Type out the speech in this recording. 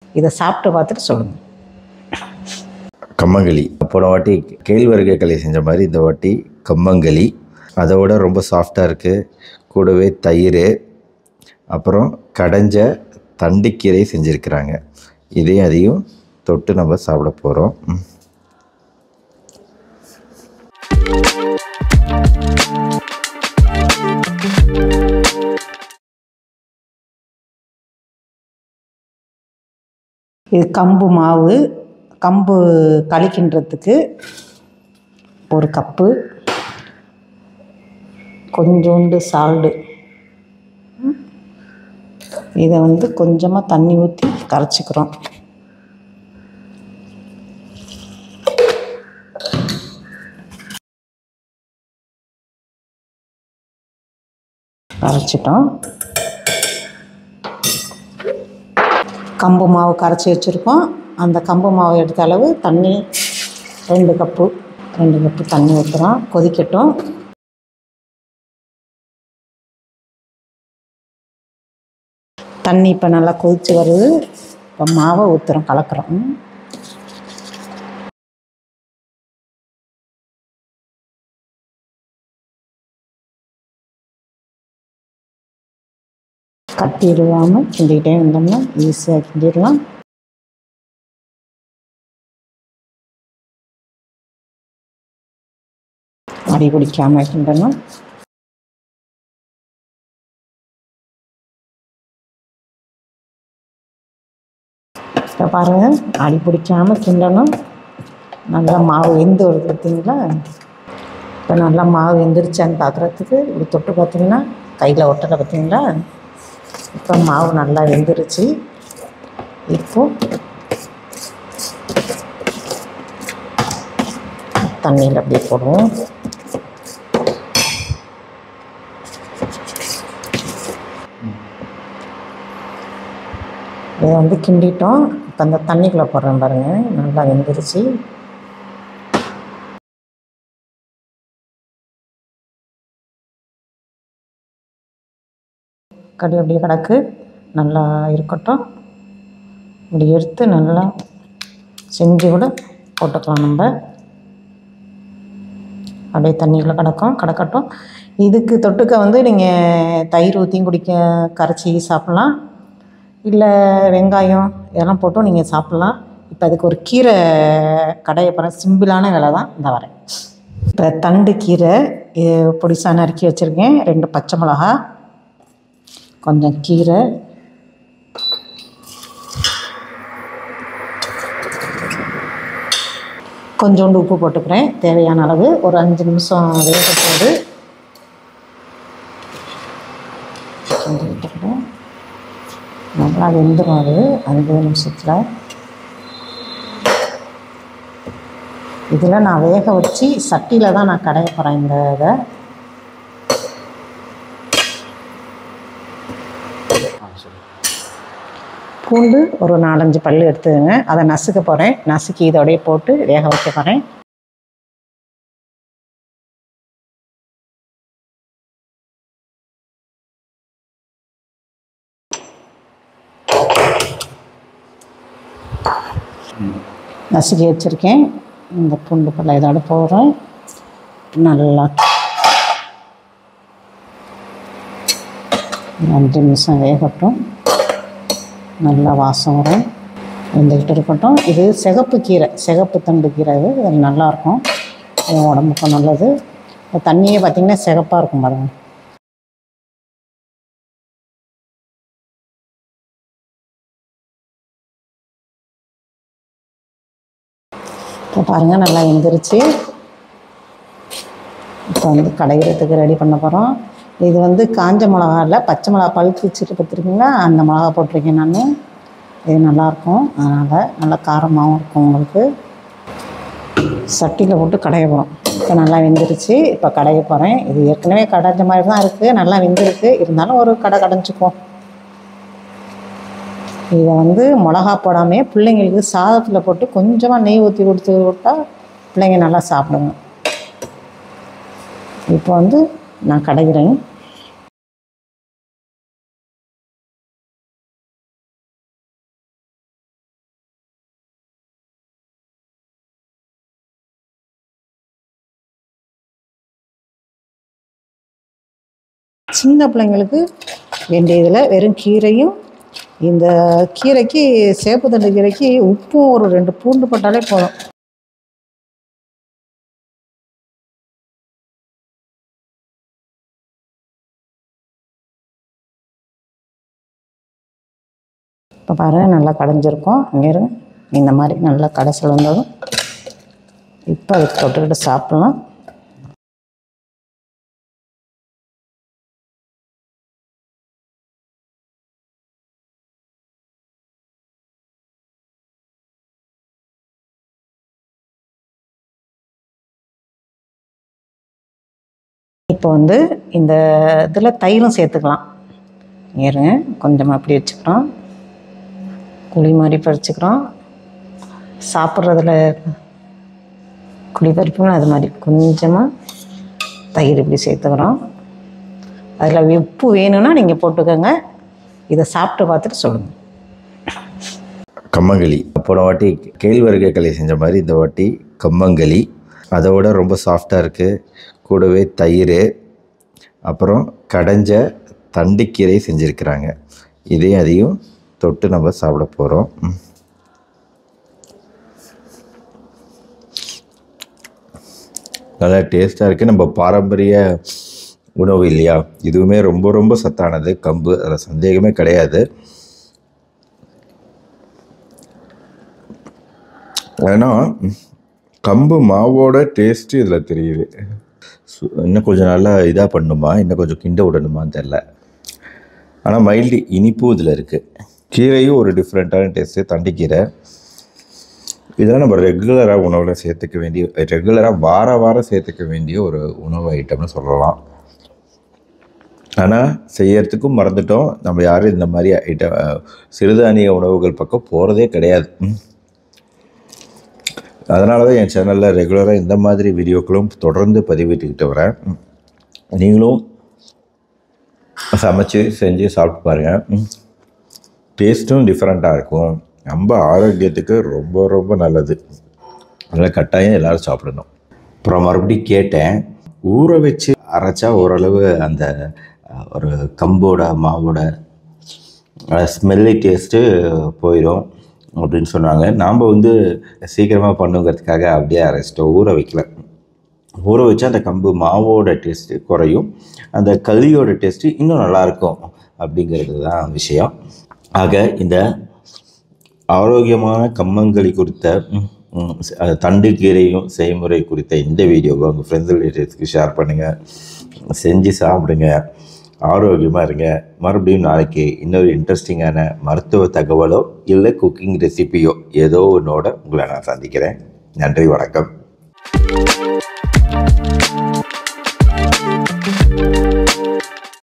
இதை சாப்பிட்டு பார்த்துட்டு சொல்லுங்கள் கம்மங்களி போன வாட்டி கேழ்வரகு களி செஞ்ச மாதிரி இந்த வாட்டி கம்மங்களி அதோட ரொம்ப சாஃப்டாக இருக்குது கூடவே தயிர் அப்புறம் கடைஞ்ச தண்டுக்கீரை செஞ்சுருக்கிறாங்க இதையும் அதையும் தொட்டு நம்ம சாப்பிட போகிறோம் இது கம்பு மாவு கம்பு களிக்கின்றதுக்கு ஒரு கப்பு கொஞ்சோண்டு சால்டு இதை வந்து கொஞ்சமாக தண்ணி ஊற்றி கரைச்சிக்கிறோம் கரைச்சிட்டோம் கம்பு மாவு கரைச்சி வச்சுருக்கோம் அந்த கம்பு மாவு எடுத்த அளவு தண்ணி ரெண்டு கப்பு ரெண்டு கப்பு தண்ணி ஊற்றுறோம் கொதிக்கட்டும் தண்ணி இப்போ நல்லா கொதித்து வருது இப்போ மாவை ஊற்றுறோம் கலக்கிறோம் கட்டிடுவாமல் கிண்டிக்கிட்டே இருந்தோம்னா ஈஸியாக கிண்டிடலாம் அடி பிடிக்காமல் கிண்டணும் இப்போ பாருங்கள் அடி பிடிக்காமல் கிண்டணும் நல்லா மாவு வெந்து வருது பார்த்தீங்களா இப்போ நல்லா மாவு வெந்துருச்சான்னு பார்க்குறதுக்கு இப்படி தொட்டு பார்த்தீங்கன்னா கையில் ஒட்டலை பார்த்தீங்களா இப்போ மாவு நல்லா வெந்துருச்சு இப்போ தண்ணியில் அப்படியே போடுவோம் இதை வந்து கிண்டிட்டோம் இப்போ அந்த தண்ணிக்குள்ளே போடுறேன் பாருங்கள் நல்லா வெந்துருச்சு கடி அப்படியே கிடக்கு நல்லா இருக்கட்டும் இப்படி எடுத்து நல்லா செஞ்சு கூட போட்டுக்கலாம் நம்ம அப்படியே தண்ணிக்குள்ளே கிடக்கும் கிடக்கட்டும் இதுக்கு தொட்டுக்க வந்து நீங்கள் தயிர் ஊற்றியும் குடிக்க கரைச்சி சாப்பிட்லாம் இல்லை வெங்காயம் இதெல்லாம் போட்டும் நீங்கள் சாப்பிட்லாம் இப்போ அதுக்கு ஒரு கீரை கடையை போகிற சிம்பிளான வேலை தான் இந்த வரேன் இப்போ தண்டு கீரை இது பொடிசா நறுக்கி வச்சுருக்கேன் ரெண்டு பச்சை மிளகா கொஞ்சம் கீரை கொஞ்சோண்டு உப்பு போட்டுக்கிறேன் தேவையான அளவு ஒரு அஞ்சு நிமிஷம் வேக போது கொஞ்சம் விட்டுக்கிறேன் நல்லா வெந்துடும் அது அஞ்சு நிமிஷத்தில் இதில் நான் வேக வச்சு சட்டியில் தான் நான் கடைய போகிறேன் இந்த இதை பூண்டு ஒரு நாலஞ்சு பல் எடுத்துக்கங்க அதை நசுக்க போகிறேன் நசுக்கி இதோடய போட்டு வேக வைக்க போகிறேன் நசுக்கி வச்சுருக்கேன் இந்த பூண்டு பல்ல இதோட போடுறேன் நல்லா ஒரு அஞ்சு நிமிஷம் வேகட்டும் நல்லா வாசம் வரும் வெந்துக்கிட்டு இருக்கட்டும் இது சிகப்பு கீரை சிகப்பு தண்டு கீரை இது இது நல்லாயிருக்கும் இது உடம்புக்கு நல்லது இந்த தண்ணியே பார்த்திங்கன்னா சிகப்பாக இருக்கும் பாருங்க இப்போ பாருங்கள் நல்லா வெந்துருச்சு இப்போ வந்து கடைகிறதுக்கு ரெடி பண்ண போகிறோம் இது வந்து காஞ்ச மிளகா இல்லை பச்சை மிளகா பழுத்து வச்சுட்டு பார்த்துருக்கீங்களா அந்த மிளகா போட்டிருக்கேன் நான் இது நல்லாயிருக்கும் அதனால் நல்லா காரமாகவும் இருக்கும் உங்களுக்கு சட்டியில் போட்டு கடைய போகிறோம் இப்போ நல்லா வெந்துருச்சு இப்போ கடைய போகிறேன் இது ஏற்கனவே கடைஞ்ச மாதிரி தான் இருக்குது நல்லா வெந்திருக்கு இருந்தாலும் ஒரு கடை கடைஞ்சிக்குவோம் இதை வந்து மிளகா போடாமல் பிள்ளைங்களுக்கு சாதத்தில் போட்டு கொஞ்சமாக நெய் ஊற்றி கொடுத்து விட்டால் பிள்ளைங்க நல்லா சாப்பிடுங்க இப்போ வந்து நான் கடைகிறேன் சின்ன பிள்ளைங்களுக்கு வேண்டியதில் வெறும் கீரையும் இந்த கீரைக்கு சேப்பு தண்டு கீரைக்கு உப்பும் ஒரு ரெண்டு பூண்டு போட்டாலே போதும் இப்போ பாருங்கள் நல்லா கடைஞ்சிருக்கும் இங்கே இருங்க இந்த மாதிரி நல்லா கடைசல் வந்ததும் இப்போ அதை தொட்டுக்கிட்டு சாப்பிட்லாம் இப்போ வந்து இந்த இதில் தயிரும் சேர்த்துக்கலாம் இருங்க கொஞ்சமாக அப்படி வச்சுக்கிறோம் குழி மாதிரி பறிச்சுக்கிறோம் சாப்பிட்றதுல குழி பறிப்போம்னா அது மாதிரி கொஞ்சமாக தயிர் இப்படி சேர்த்துக்கிறோம் அதில் உப்பு வேணும்னா நீங்கள் போட்டுக்கோங்க இதை சாப்பிட்டு பார்த்துட்டு சொல்லுங்கள் கம்மங்களி போன வாட்டி கேழ்வரகு களி செஞ்ச மாதிரி இந்த வாட்டி கம்மங்களி அதோட ரொம்ப சாஃப்டாக இருக்குது கூடவே தயிர் அப்புறம் கடைஞ்ச தண்டுக்கீரை செஞ்சுருக்கிறாங்க இதையும் அதையும் தொட்டு நம்ம சாப்பிட போகிறோம் நல்லா டேஸ்ட்டாக இருக்குது நம்ம பாரம்பரிய உணவு இல்லையா இதுவுமே ரொம்ப ரொம்ப சத்தானது கம்பு அதில் சந்தேகமே கிடையாது ஏன்னா கம்பு மாவோட டேஸ்ட்டு இதில் தெரியுது சு- இன்னும் கொஞ்சம் நல்லா இதாக பண்ணணுமா இன்னும் கொஞ்சம் கிண்ட விடணுமான்னு தெரில ஆனால் மைல்டு இனிப்பும் இதில் இருக்குது கீரையும் ஒரு டிஃப்ரெண்ட்டான டேஸ்ட்டு தண்டிக்கீரை இதெல்லாம் நம்ம ரெகுலராக உணவில் சேர்த்துக்க வேண்டிய ரெகுலராக வார வாரம் சேர்த்துக்க வேண்டிய ஒரு உணவு ஐட்டம்னு சொல்லலாம் ஆனால் செய்யறதுக்கும் மறந்துட்டோம் நம்ம யாரும் இந்த மாதிரி ஐட்டம் சிறுதானிய உணவுகள் பக்கம் போகிறதே கிடையாது ம். அதனால தான் என் சேனலில் ரெகுலராக இந்த மாதிரி வீடியோக்களும் தொடர்ந்து பதிவிட்டுக்கிட்டு வரேன் ம். நீங்களும் சமைச்சு செஞ்சு சாப்பிட்டு பாருங்கள் டேஸ்ட்டும் டிஃப்ரெண்ட்டாக இருக்கும் நம்ம ஆரோக்கியத்துக்கு ரொம்ப ரொம்ப நல்லது அதனால் கட்டாயம் எல்லோரும் சாப்பிடணும் அப்புறம் மறுபடியும் கேட்டேன் ஊற வச்சு அரைச்சா ஓரளவு அந்த அஹ், ஒரு கம்போட மாவோட ஸ்மெல்லி டேஸ்ட்டு போயிடும் அப்படின்னு சொன்னாங்க நாம் வந்து சீக்கிரமாக பண்ணுங்கிறதுக்காக அப்படியே அரைச்சிட்டோம் ஊற வைக்கல ஊற வச்சா அந்த கம்பு மாவோட டேஸ்ட்டு குறையும் அந்த களியோட டேஸ்ட்டு இன்னும் நல்லாயிருக்கும் அப்படிங்கிறது தான் விஷயம் ஆக இந்த ஆரோக்கியமான கம்மங்களி குறித்த ம், ம், அஹ், தண்டுக்கீரையும் செய்முறை குறித்த இந்த வீடியோவை உங்கள் ஃப்ரெண்ட்ஸ் ரிலேட்டிவ்ஸ்க்கு ஷேர் பண்ணுங்கள் செஞ்சு சாப்பிடுங்க ஆரோக்கியமாக இருங்க மறுபடியும் நாளைக்கு இன்னொரு இன்ட்ரெஸ்டிங்கான மருத்துவ தகவலோ இல்லை குக்கிங் ரெசிபியோ ஏதோ ஒன்றோட உங்களை நான் சந்திக்கிறேன் நன்றி வணக்கம்